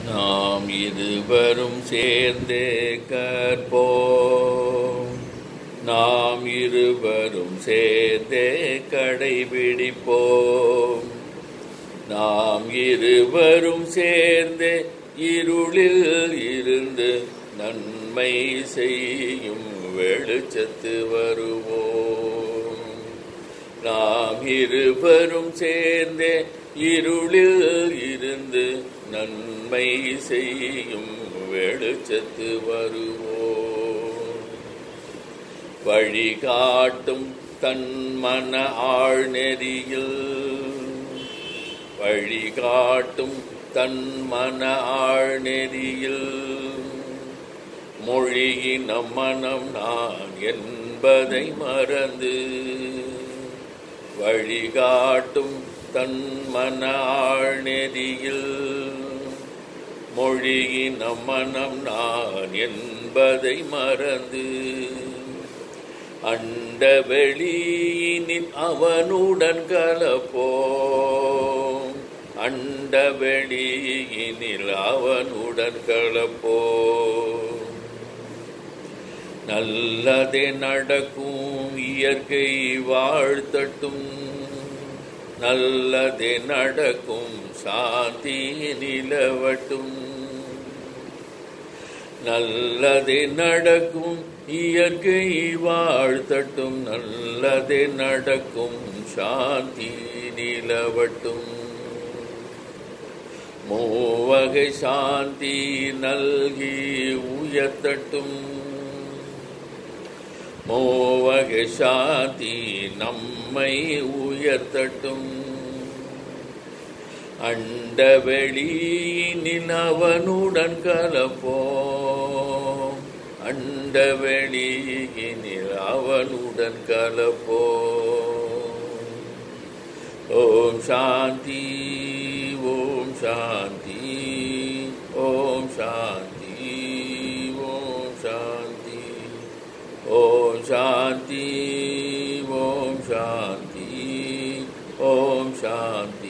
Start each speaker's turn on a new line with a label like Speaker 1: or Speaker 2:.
Speaker 1: நாம் இருவரும் சேர்ந்தே கற்போம் நாம் இருவரும் சேர்ந்தே கடைபிடிப்போம் நாம் இருவரும் சேர்ந்தே இருளில் இருந்து நன்மை செய்யும் வெளிச்சத்து வருவோம் நாம் இருவரும் சேர்ந்தே இருளில் இருந்து நன்மை செய்யும் வெளிச்சத்து வருவோம் வழிகாட்டும் தன் மன ஆழ்நெறியில் வழிகாட்டும் தன் மன ஆழ்நெறியில் மொழியின் மனம் நான் என்பதை மறந்து வழிகாட்டும் தன் மன ஆழ்நெறியில் மொழியின் மனம் நான் என்பதை மறந்து அண்ட வெளியினில் அவனுடன் கலப்போம் அண்ட வெளியினில் அவனுடன் கலப்போம் நல்லதே நடக்கும் இயற்கை வாழ்த்தட்டும் நல்லதே நடக்கும் சாந்தி நிலவட்டும் நல்லதே நடக்கும் இயற்கை வாழ்த்தட்டும் நல்லதே நடக்கும் சாந்தி நிலவட்டும் மூவகை சாந்தி நல்கி உயர்த்தட்டும் மூவகை சாந்தி நம்மை உயர்த்தட்டும் அண்ட வெளியினில் அவனுடன் கலப்போம் அண்ட வெளியினில் அவனுடன் கலப்போம் ஓம் சாந்தி ஓம் சாந்தி ஓம் சாந்தி ஓம் சாந்தி ஓம் சாந்தி ஓம் சாந்தி ஓம் சாந்தி